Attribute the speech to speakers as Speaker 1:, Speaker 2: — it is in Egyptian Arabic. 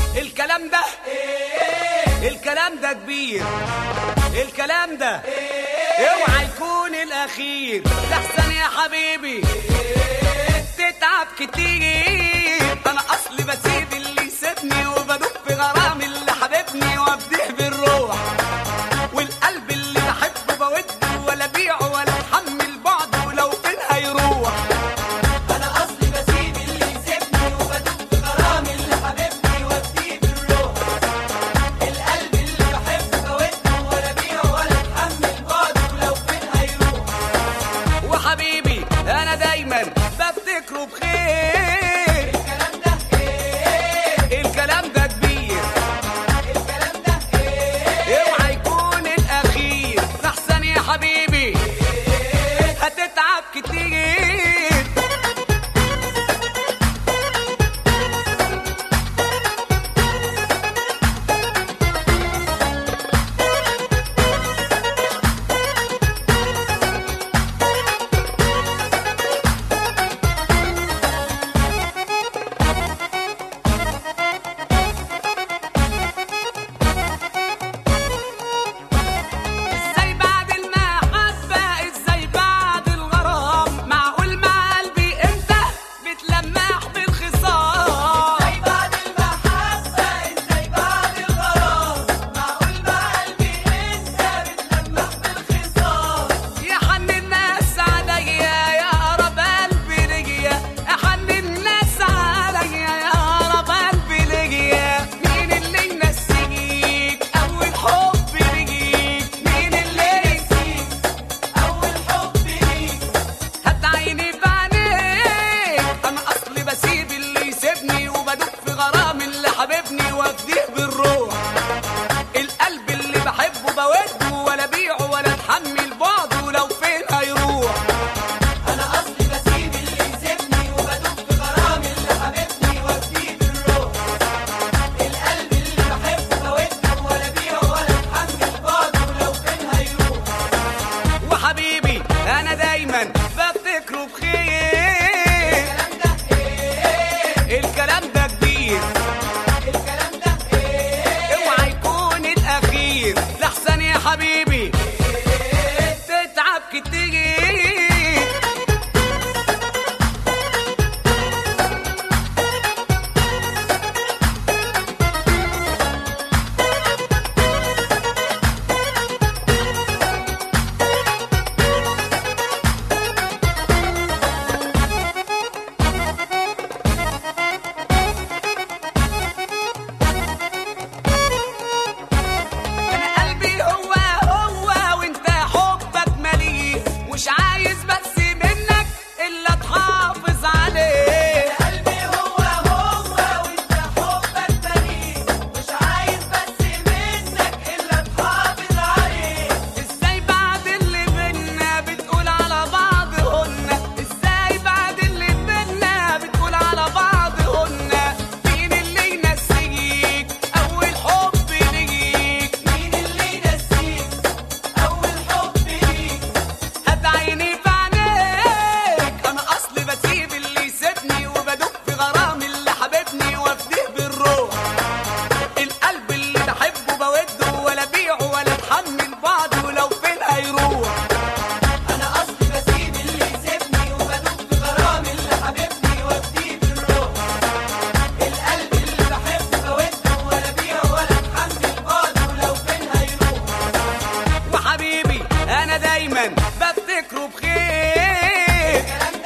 Speaker 1: الكلام ده الكلام ده كبير الكلام ده اوعى يكون الاخير لحسن يا حبيبي تتعب كتير انا اصلي بسيب اللي يسيبني وبدوب في غرام اللي حبيبني وابديه بالروح والقلب اللي بحبه بوده ولا بيعه ولا اتحمل بعده ولو فين هيروح
Speaker 2: انا اصلي بسيب اللي يسيبني وبدوب في غرام اللي حبيبني وابديه بالروح القلب اللي بحبه بوده ولا بيعه ولا اتحمل بعده ولو فين هيروح
Speaker 1: وحبيبي انا دايما بفتكره بخير
Speaker 2: الكلام ده ايه
Speaker 1: الكلام ده كبير
Speaker 2: الكلام ده ايه
Speaker 1: اوعى يكون الاخير لحسن يا حبيبي هتتعب كتير ازاي بعد المحبة ازاي بعد الغرام معقول مع قلبي انت بتلمح بالخصام
Speaker 2: ازاي بعد المحبة ازاي بعد الغرام معقول مع قلبي انت بتلمح بالخصام
Speaker 1: يا حن الناس عليا يا قرب قلبي ليا يا حن الناس عليا يا قرب قلبي ليا مين اللي ينسيك اول حب ليك مين اللي ينسيك
Speaker 2: اول حب ليك
Speaker 1: هات عيني في عينيك انا اصلي بسيب اللي يسيبني وبدوب في غرام اللي حبيبني وافديه بالروح القلب اللي بحبه بوده ولا بيعه ولا اتحمل بعده ولو فين هيروح
Speaker 2: انا اصلي بسيب اللي يسيبني وبدوب في غرام اللي حبيبني وابديه بالروح القلب اللي بحبه بوده ولا بيعه ولا اتحمل بعده ولو فين هيروح
Speaker 1: وحبيبي انا دايما بفتكره بخير
Speaker 2: الكلام ده ايه
Speaker 1: الكلام ده كبير
Speaker 2: الكلام ده ايه
Speaker 1: اوعى يكون الاخير لحسن يا حبيبي تتعب كتير انا قلبي هو هو وانت حبك مليء مش عايز بس منك الا تحافظ عليه
Speaker 2: قلبي هو هو وانت حبك بريء مش عايز بس منك الا تحافظ عليه
Speaker 1: ازاي بعد اللي بينا بتقول على بعض هن ازاي بعد اللي بينا بتقول على بعض هن مين اللي ينسيك اول حب ليك
Speaker 2: مين اللي ينسيك اول حب ليك
Speaker 1: هات عيني في عينيك انا اصلي بسيب اللي يسيبني وبدوب في غرام اللي حبيبني وافديه بالروح القلب اللي بحبه بوده ولا بيعه ولا اتحمل بعده ولو فين هيروح
Speaker 2: انا اصلي بسيب اللي يسيبني وبدوب في غرام اللي حبيبني وابديه بالروح القلب اللي بحبه بوده ولا بيعه ولا اتحمل بعده ولو فين هيروح
Speaker 1: وحبيبي انا دايما بفتكره بخير
Speaker 2: الكلام